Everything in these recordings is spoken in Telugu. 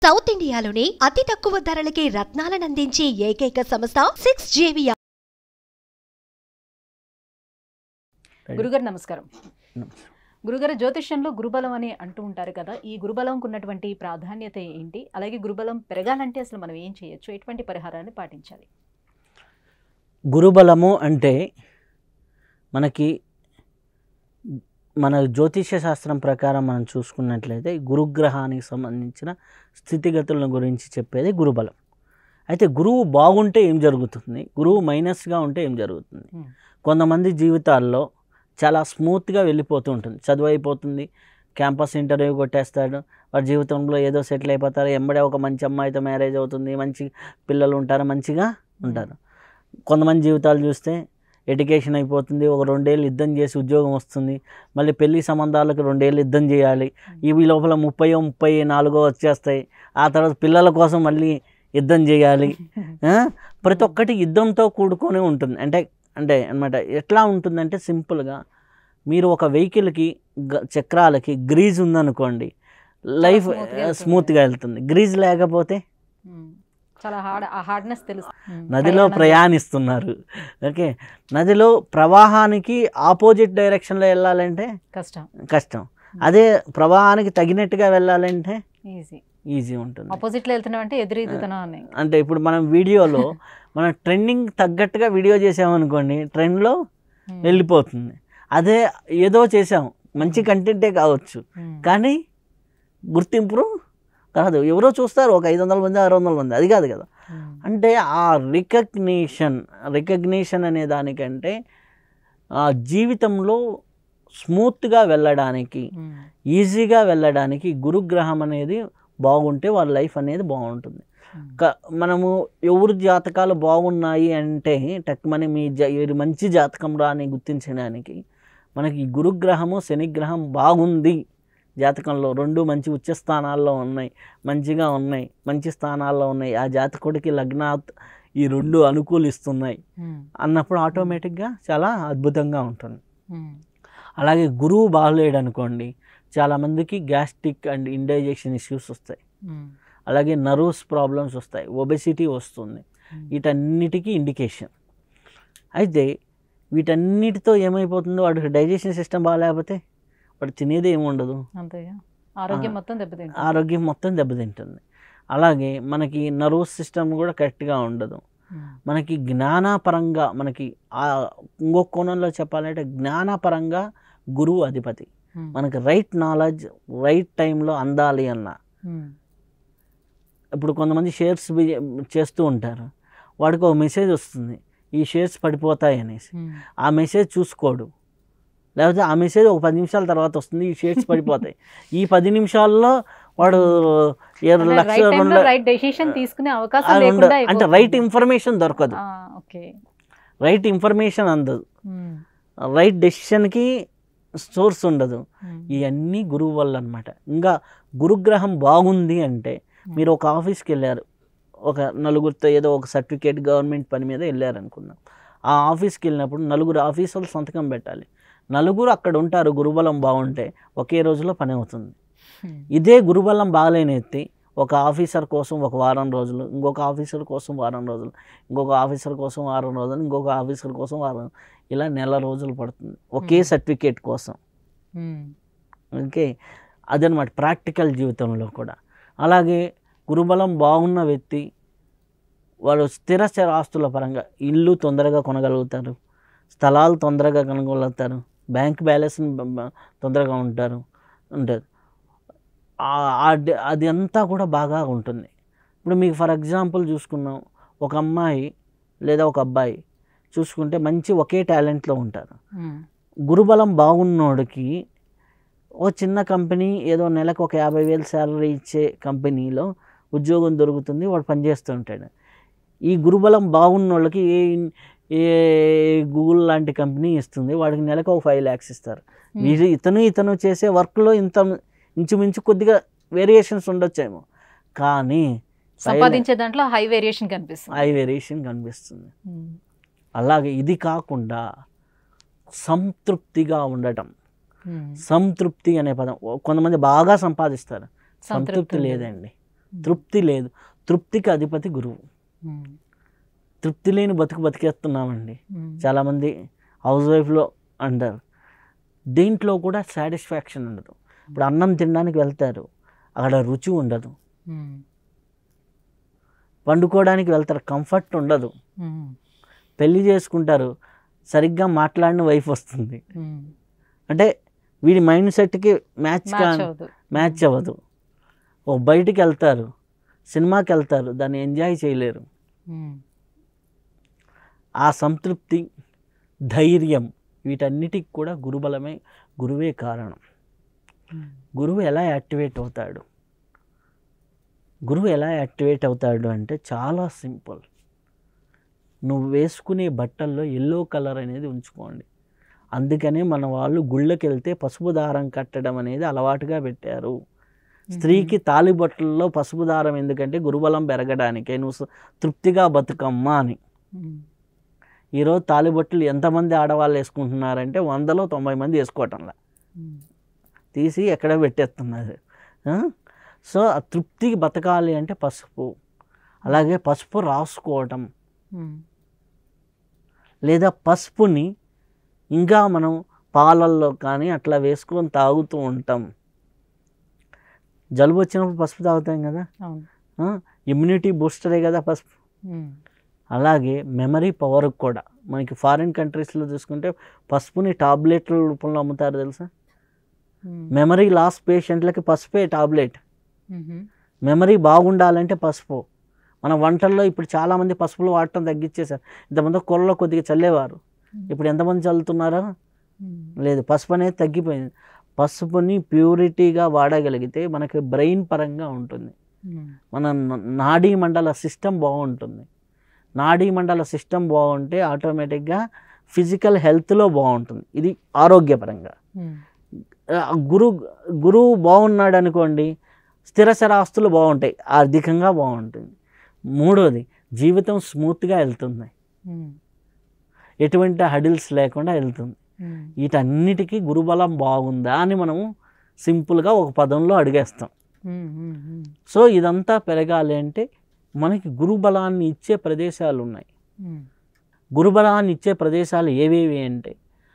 సౌత్ ఇండియాలోనే అతి తక్కువ ధరలకి రత్నాలనందించే ఏకైక సంస్థ సిక్స్ జేవియా గురుగారు నమస్కారం గురుగారు జ్యోతిష్యంలో గురుబలం అని అంటూ ఉంటారు కదా ఈ గురుబలంకు ఉన్నటువంటి ప్రాధాన్యత ఏంటి అలాగే గురుబలం పెరగాలంటే అసలు మనం ఏం చేయొచ్చు ఎటువంటి పరిహారాన్ని పాటించాలి గురుబలము అంటే మనకి మన జ్యోతిష్య శాస్త్రం ప్రకారం మనం చూసుకున్నట్లయితే గురుగ్రహానికి సంబంధించిన స్థితిగతుల గురించి చెప్పేది గురుబలం అయితే గురువు బాగుంటే ఏం జరుగుతుంది గురువు మైనస్గా ఉంటే ఏం జరుగుతుంది Hmm. కొంతమంది జీవితాల్లో చాలా స్మూత్గా వెళ్ళిపోతూ ఉంటుంది చదువు అయిపోతుంది క్యాంపస్ ఇంటర్వ్యూ కొట్టేస్తాడు వాడి జీవితంలో ఏదో సెటిల్ అయిపోతారు ఎంబడే ఒక మంచి అమ్మాయితో మ్యారేజ్ అవుతుంది మంచి పిల్లలు ఉంటారు మంచిగా ఉంటారు కొంతమంది జీవితాలు చూస్తే ఎడ్యుకేషన్ అయిపోతుంది ఒక రెండేళ్ళు యుద్ధం చేసి ఉద్యోగం వస్తుంది మళ్ళీ పెళ్లి సంబంధాలకు రెండేళ్ళు యుద్ధం చేయాలి ఈ లోపల ముప్పయో ముప్పై నాలుగో వచ్చేస్తాయి ఆ తర్వాత పిల్లల కోసం మళ్ళీ యుద్ధం చేయాలి ఆ? ప్రతి ఒక్కటి యుద్ధంతో కూడుకొని ఉంటుంది అంటే అంటే అన్నమాట ఎట్లా ఉంటుందంటే సింపుల్గా మీరు ఒక వెహికల్కి గ- చక్రాలకి గ్రీజ్ ఉందనుకోండి లైఫ్ smooth గా వెళ్తుంది. స్మూత్గా వెళ్తుంది గ్రీజ్ లేకపోతే ఉమ్. చాలా హార్డ్ ఆ హార్డ్నెస్ తెలుసు ఉమ్. నదిలో ప్రయాణం ప్రయాణిస్తున్నారు ఓకే నదిలో ప్రవాహానికి ఆపోజిట్ డైరెక్షన్లో వెళ్ళాలంటే కష్టం కష్టం అదే ప్రవాహానికి తగినట్టుగా వెళ్ళాలంటే ఈజీ ఈజీ ఉంటుంది ఆపోజిట్ లో వెళ్తున్నాం అంటే ఎదురెదుగుతున్నాం అని అంటే ఇప్పుడు మనం వీడియోలో మనం ట్రెండింగ్ తగ్గట్టుగా వీడియో చేసామనుకోండి ట్రెండ్లో ఉమ్. వెళ్ళిపోతుంది అదే ఏదో చేసాం మంచి కంటెంటే కావచ్చు ఉమ్. కానీ గుర్తింపు కాదు ఎవరో చూస్తారు ఒక ఐదు వందల మంది ఆరు వందల మంది అది కాదు కదా ఉమ్. అంటే ఆ రికగ్నిషన్ రికగ్నిషన్ అనే దానికంటే ఆ జీవితంలో స్మూత్గా వెళ్ళడానికి ఉమ్. ఈజీగా ఈజీగా వెళ్ళడానికి గురుగ్రహం అనేది బాగుంటే వాళ్ళ లైఫ్ అనేది బాగుంటుంది ఉమ్. క- మనము ఎవరు జాతకాలు బాగున్నాయి అంటే టక్మని మీ జ ఇది మంచి జాతకం రా అని గుర్తించడానికి మనకి ఈ గురుగ్రహము శనిగ్రహం బాగుంది జాతకంలో రెండు మంచి ఉచ్చ స్థానాల్లో ఉన్నాయి మంచిగా ఉన్నాయి మంచి స్థానాల్లో ఉన్నాయి ఆ జాతకుడికి లగ్నాత్ ఈ రెండు అనుకూలిస్తున్నాయి ఉమ్. అన్నప్పుడు ఆటోమేటిక్గా చాలా అద్భుతంగా ఉంటుంది ఉమ్. అలాగే గురువు బాగలేడు అనుకోండి చాలామందికి గ్యాస్ట్రిక్ అండ్ ఇండైజెషన్ ఇష్యూస్ వస్తాయి ఉమ్. అలాగే నర్వ్స్ ప్రాబ్లమ్స్ వస్తాయి ఒబెసిటీ వస్తుంది ఉమ్. వీటన్నిటికీ ఇండికేషన్ అయితే వీటన్నిటితో ఏమైపోతుందో వాడికి డైజెషన్ సిస్టమ్ బాగాలేకపోతే వాడు తినేది ఏమి ఉండదు అంతేగా ఆరోగ్యం ఆ. మొత్తం దెబ్బతింటుంది ఆరోగ్యం మొత్తం దెబ్బతింటుంది అలాగే మనకి నర్వస్ సిస్టమ్ కూడా కరెక్ట్గా ఉండదు ఉమ్. మనకి జ్ఞానపరంగా మనకి ఆ ఇంకొక కోణంలో చెప్పాలంటే జ్ఞానపరంగా గురువు అధిపతి ఉమ్. మనకి రైట్ నాలెడ్జ్ రైట్ టైంలో అందాలి అన్న ఉమ్. ఇప్పుడు కొంతమంది షేర్స్ చేస్తూ ఉంటారు వాడికి ఒక మెసేజ్ వస్తుంది ఈ షేర్స్ పడిపోతాయి అనేసి ఉమ్. ఆ మెసేజ్ చూసుకోడు లేకపోతే ఆ మెసేజ్ ఒక పది నిమిషాల తర్వాత వస్తుంది ఈ షేర్స్ పడిపోతాయి ఈ పది నిమిషాల్లో వాడు ఏడు అంటే లక్ష రైట్ రెండు టైంలో ల- రైట్ డెసిషన్ తీసుకునే ఆ అవకాశం రెండు- లేకుండా అంటే అయిపోతుంది. రైట్ ఇన్ఫర్మేషన్ దొరకదు ఆ, ఓకే రైట్ ఇన్ఫర్మేషన్ అందదు ఉమ్. రైట్ డెసిషన్కి సోర్స్ ఉండదు ఉమ్. ఇవన్నీ గురువు వల్ల అనమాట ఇంకా గురుగ్రహం బాగుంది అంటే మీరు ఒక ఆఫీస్కి వెళ్ళారు ఒక నలుగురితో ఏదో ఒక సర్టిఫికేట్ గవర్నమెంట్ పని మీద వెళ్ళారు అనుకుందాం ఆ ఆఫీస్కి వెళ్ళినప్పుడు నలుగురు ఆఫీసర్లు సంతకం పెట్టాలి నలుగురు అక్కడ ఉంటారు గురుబలం బాగుంటే ఒకే రోజులో పని అవుతుంది ఉమ్. ఇదే గురుబలం బాగలేని ఎత్తి ఒక ఆఫీసర్ కోసం ఒక వారం రోజులు ఇంకొక ఆఫీసర్ కోసం వారం రోజులు ఇంకొక ఆఫీసర్ కోసం వారం రోజులు ఇంకొక ఆఫీసర్ కోసం వారం ఇలా నెల రోజులు పడుతుంది ఒకే Hmm. సర్టిఫికేట్ కోసం ఉమ్. ఓకే అదనమాట ప్రాక్టికల్ జీవితంలో కూడా అలాగే గురుబలం బాగున్న వ్యక్తి వాడు స్థిర స్థిర ఆస్తుల పరంగా ఇల్లు తొందరగా కొనగలుగుతారు స్థలాలు తొందరగా కొనగలుగుతారు బ్యాంక్ బ్యాలెన్స్ తొందరగా ఉంటారు ఉంటుంది ఆ- ఆ డ- అది అంతా కూడా బాగా ఉంటుంది ఇప్పుడు మీకు ఫర్ ఎగ్జాంపుల్ చూసుకున్నాం ఒక అమ్మాయి లేదా ఒక అబ్బాయి చూసుకుంటే మంచి ఒకే టాలెంట్లో ఉంటారు ఉమ్. గురుబలం బాగున్నోడికి ఓ చిన్న కంపెనీ ఏదో నెలకు ఒక యాభై వేలు శాలరీ ఇచ్చే కంపెనీలో ఉద్యోగం దొరుకుతుంది వాడు పనిచేస్తూ ఉంటాడు ఈ గురుబలం బాగున్న వాళ్ళకి ఏ ఏ గూగుల్ లాంటి కంపెనీ ఇస్తుంది వాడికి నెలకు ఒక ఫైవ్ ల్యాక్స్ ఇస్తారు ఉమ్. వీరు ఇతను ఇతను చేసే వర్క్లో ఇంత ఇంచుమించు కొద్దిగా వేరియేషన్స్ ఉండొచ్చేమో కానీ సంపాదించే దాంట్లో హై వేరియేషన్ కనిపిస్తుంది హై వేరియేషన్ కనిపిస్తుంది ఉమ్. అలాగే ఇది కాకుండా సంతృప్తిగా ఉండటం ఉమ్. సంతృప్తి అనే పదం ఓ- కొంతమంది బాగా సంపాదిస్తారు సంతృప్తి సంతృప్తి ఉండదు. లేదండి తృప్తి లేదు తృప్తికి అధిపతి గురువు ఉమ్. తృప్తి లేని బతుకు బతికేస్తున్నామండి ఉమ్. చాలామంది హౌస్ వైఫ్లో అంటారు దీంట్లో కూడా సాటిస్ఫాక్షన్ ఉండదు ఇప్పుడు అన్నం తినడానికి వెళ్తారు అక్కడ రుచి ఉండదు ఉమ్. వండుకోవడానికి వెళ్తారు కంఫర్ట్ ఉండదు ఉమ్. పెళ్లి చేసుకుంటారు సరిగ్గా మాట్లాడిన వైఫ్ వస్తుంది ఉమ్. అంటే వీడి మైండ్ సెట్కి మ్యాచ్ కా మ్యాచ్ అవ్వదు మ్యాచ్ అవ్వదు ఓ బయటికి వెళ్తారు సినిమాకి వెళ్తారు దాన్ని ఎంజాయ్ చేయలేరు ఉమ్. ఆ సంతృప్తి ధైర్యం వీటన్నిటికి కూడా గురుబలమే గురువే కారణం ఉమ్. గురువు ఎలా యాక్టివేట్ అవుతాడు గురువు ఎలా యాక్టివేట్ అవుతాడు అంటే చాలా సింపుల్ నువ్వు వేసుకునే బట్టల్లో ఎల్లో కలర్ అనేది ఉంచుకోండి అందుకనే మన వాళ్ళు గుళ్ళకి వెళ్తే పసుపు దారం కట్టడం అనేది అలవాటుగా పెట్టారు స్త్రీకి తాలిబొట్టల్లో పసుపు దారం ఎందుకంటే గురుబలం పెరగడానికే నువ్వు సు- తృప్తిగా బతుకమ్మా అని ఉమ్. ఈరోజు తాలిబొట్టులు ఎంతమంది ఆడవాళ్ళు వేసుకుంటున్నారంటే వందలో తొంభై మంది వేసుకోవటంలా ఉమ్. తీసి ఎక్కడ పెట్టేస్తున్నారు ఆ? సో ఆ తృప్తికి బతకాలి అంటే పసుపు అలాగే పసుపు రాసుకోవటం ఉమ్. లేదా పసుపుని ఇంకా మనం పాలల్లో కానీ అట్లా వేసుకొని తాగుతూ ఉంటాం జలుబు వచ్చినప్పుడు పసుపు తాగుతాం కదా అవును ఇమ్యూనిటీ బూస్టరే కదా పసుపు ఉమ్. అలాగే మెమరీ పవర్ కూడా మనకి ఫారిన్ కంట్రీస్లో చూసుకుంటే పసుపుని టాబ్లెట్ల రూపంలో అమ్ముతారు తెలుసా ఉమ్. మెమరీ లాస్ పేషెంట్లకి పసుపే టాబ్లెట్ ఉమ్. మెమరీ బాగుండాలంటే పసుపు మన వంటల్లో ఇప్పుడు చాలామంది పసుపులు వాడటం తగ్గించేశారు ఇంతమంది కూరలో కొద్దిగా చల్లేవారు ఇప్పుడు ఎంతమంది చల్లుతున్నారో ఉమ్. లేదు పసుపు అనేది తగ్గిపోయింది పసుపుని ప్యూరిటీగా వాడగలిగితే మనకి బ్రెయిన్ పరంగా ఉంటుంది ఉమ్. మన న- నాడీ మండల సిస్టమ్ బాగుంటుంది నాడీ మండల సిస్టమ్ బాగుంటే ఆటోమేటిక్గా ఫిజికల్ హెల్త్లో బాగుంటుంది ఇది ఆరోగ్యపరంగా ఉమ్. ఆ, గురు గురువు బాగున్నాడు అనుకోండి స్థిరసర ఆస్తులు బాగుంటాయి ఆర్థికంగా బాగుంటుంది మూడోది జీవితం స్మూత్గా వెళ్తుంది ఉమ్. ఎటువంటి హడిల్స్ లేకుండా వెళ్తుంది ఉమ్. వీటన్నిటికీ గురుబలం బాగుందా అని మనము సింపుల్గా ఒక పదంలో అడిగేస్తాం ఉమ్. ఉమ్. ఉమ్. సో ఇదంతా పెరగాలి అంటే మనకి గురుబలాన్ని ఇచ్చే ప్రదేశాలు ఉన్నాయి ఉమ్. గురుబలాన్ని ఇచ్చే ప్రదేశాలు ఏవేవి అంటే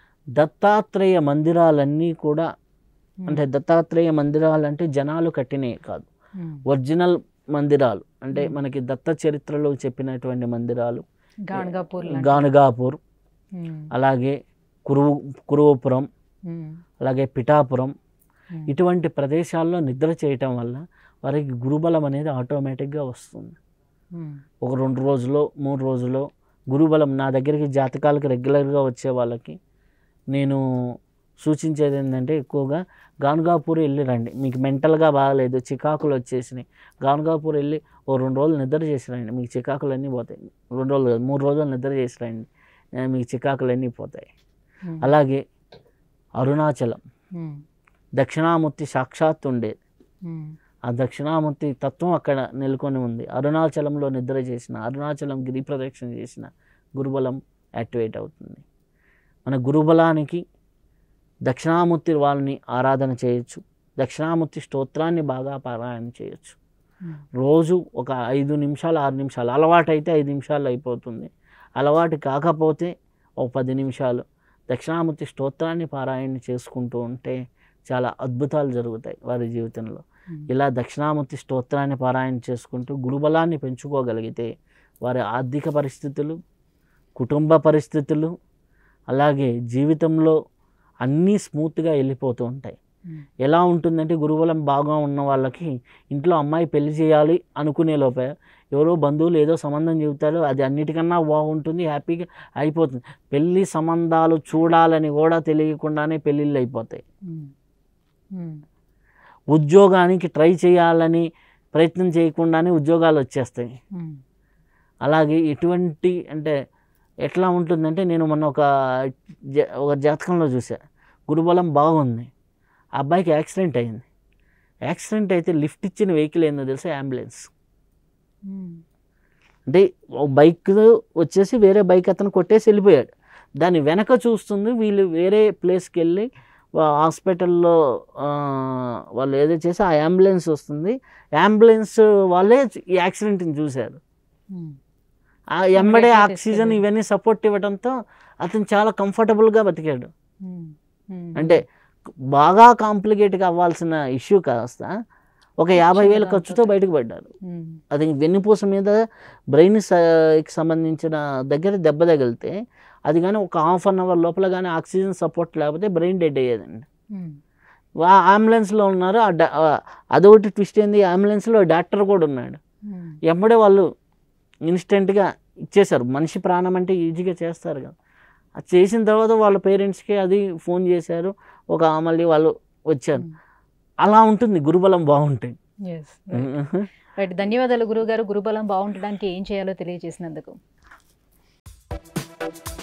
దత్తాత్రేయ మందిరాలన్నీ కూడా అంటే దత్తాత్రేయ మందిరాలు అంటే జనాలు కట్టినవి కాదు ఉమ్. ఒరిజినల్ మందిరాలు అంటే Hmm. మనకి దత్త చరిత్రలో చెప్పినటువంటి మందిరాలు గాణగాపూర్ లాంటి- గానుగాపూర్ ఉమ్. అలాగే కురువు కురువపురం ఉమ్. అలాగే పిఠాపురం ఉమ్. ఇటువంటి ప్రదేశాల్లో నిద్ర చేయటం వల్ల వారికి గురుబలం అనేది ఆటోమేటిక్గా వస్తుంది ఉమ్. ఒక రెండు రోజులో మూడు రోజులో గురుబలం నా దగ్గరికి జాతకాలకు రెగ్యులర్గా వచ్చే వాళ్ళకి నేను సూచించేది ఏంటంటే ఎక్కువగా గానుగాపూర్ వెళ్ళి రండి మీకు మెంటల్గా బాగాలేదు చికాకులు వచ్చేసినాయి గానుగాపూర్ వెళ్ళి ఓ రెండు రోజులు నిద్ర చేసి రండి మీకు చికాకులు అన్నీ పోతాయి రెండు రోజులు కాదు, మూడు రోజులు నిద్ర చేసి రండి ఆ, మీకు చికాకులు అన్నీ పోతాయి ఉమ్. అలాగే అరుణాచలం ఉమ్. దక్షిణామూర్తి సాక్షాత్ ఉండేది ఉమ్. ఆ దక్షిణామూర్తి తత్వం అక్కడ నెలకొని ఉంది అరుణాచలంలో నిద్ర చేసిన అరుణాచలం గిరి ప్రదక్షిణ చేసిన గురుబలం యాక్టివేట్ అవుతుంది మన గురుబలానికి దక్షిణామూర్తి వాళ్ళని ఆరాధన చేయొచ్చు దక్షిణామూర్తి స్తోత్రాన్ని బాగా పారాయణ చేయొచ్చు ఉమ్. రోజు ఒక ఐదు నిమిషాలు ఆరు నిమిషాలు అలవాటు అయితే ఐదు నిమిషాలు అయిపోతుంది అలవాటు కాకపోతే ఒక పది నిమిషాలు దక్షిణామూర్తి స్తోత్రాన్ని పారాయణ చేసుకుంటూ ఉంటే చాలా అద్భుతాలు జరుగుతాయి వారి జీవితంలో ఉమ్. ఇలా దక్షిణామూర్తి స్తోత్రాన్ని పారాయణ చేసుకుంటూ గురుబలాన్ని పెంచుకోగలిగితే వారి ఆర్థిక పరిస్థితులు కుటుంబ పరిస్థితులు అలాగే జీవితంలో అన్నీ స్మూత్గా వెళ్ళిపోతూ ఉంటాయి ఉమ్. ఎలా ఉంటుందంటే గురుబలం బాగా ఉన్న వాళ్ళకి ఇంట్లో అమ్మాయి పెళ్లి చేయాలి అనుకునే లోపే ఎవరో బంధువులు ఏదో సంబంధం చెబుతారు అది అన్నిటికన్నా బాగుంటుంది హ్యాపీగా అయిపోతుంది పెళ్లి సంబంధాలు చూడాలని కూడా తెలియకుండానే పెళ్ళిళ్ళు అయిపోతాయి ఉమ్. ఉమ్. ఉద్యోగానికి ట్రై చేయాలని ప్రయత్నం చేయకుండానే ఉద్యోగాలు వచ్చేస్తాయి ఉమ్. అలాగే ఎటువంటి అంటే ఎట్లా ఉంటుందంటే నేను మొన్న ఒక జ- ఒక జాతకంలో చూసా గురుబలం బాగుంది ఆ అబ్బాయికి యాక్సిడెంట్ అయింది యాక్సిడెంట్ అయితే లిఫ్ట్ ఇచ్చిన వెహికల్ ఏందో తెలుసా అంబులెన్స్ ఉమ్. అంటే ఒక బైక్ వచ్చేసి వేరే బైక్ అతను కొట్టేసి వెళ్ళిపోయాడు దాని వెనక చూస్తుంది వీళ్ళు వేరే ప్లేస్కి వెళ్ళి వా- హాస్పిటల్లో ఆ, వాళ్ళు ఏదో చేసి ఆ అంబులెన్స్ వస్తుంది అంబులెన్స్ వాళ్ళే ఈ యాక్సిడెంట్ని చూశారు ఉమ్. ఆ ఎంబడే Immediately ఆక్సిజన్ తీసుకెళ్ళి. ఇవన్నీ సపోర్ట్ ఇవ్వడంతో అతను చాలా కంఫర్టబుల్గా బతికాడు ఉమ్. ఉమ్. అంటే బాగా కాంప్లికేట్గా అవ్వాల్సిన ఇష్యూ కాస్త ఒక యాభై వేల చిన్న ఖర్చుతో దాంతో. బయటకు పడ్డారు ఉమ్. అది వెన్నుపూస మీద బ్రెయిన్ కి సంబంధించిన దగ్గర దెబ్బ తగిలితే అది కానీ ఒక హాఫ్ అన్ అవర్ లోపల కానీ ఆక్సిజన్ సపోర్ట్ లేకపోతే బ్రెయిన్ డెడ్ అయ్యేదండి ఉమ్. ఆ అంబులెన్స్లో ఉన్నారు ఆ డా- ఆ అదొకటి ట్విస్ట్ ఏంది అంబులెన్స్లో డాక్టర్ కూడా ఉన్నాడు ఉమ్. ఎంబడే వాళ్ళు ఇన్స్టెంట్గా ఇచ్చేశారు మనిషి ప్రాణం అంటే ఈజీగా చేస్తారు కదా అది చేసిన తర్వాత వాళ్ళ పేరెంట్స్కి అది ఫోన్ చేశారు ఒక మళ్ళీ వాళ్ళు వచ్చారు ఉమ్. అలా ఉంటుంది గురుబలం బాగుంటాయి Yes. రైట్ ధన్యవాదాలు గురువు గారు గురుబలం బాగుండడానికి ఏం చేయాలో తెలియజేసినందుకు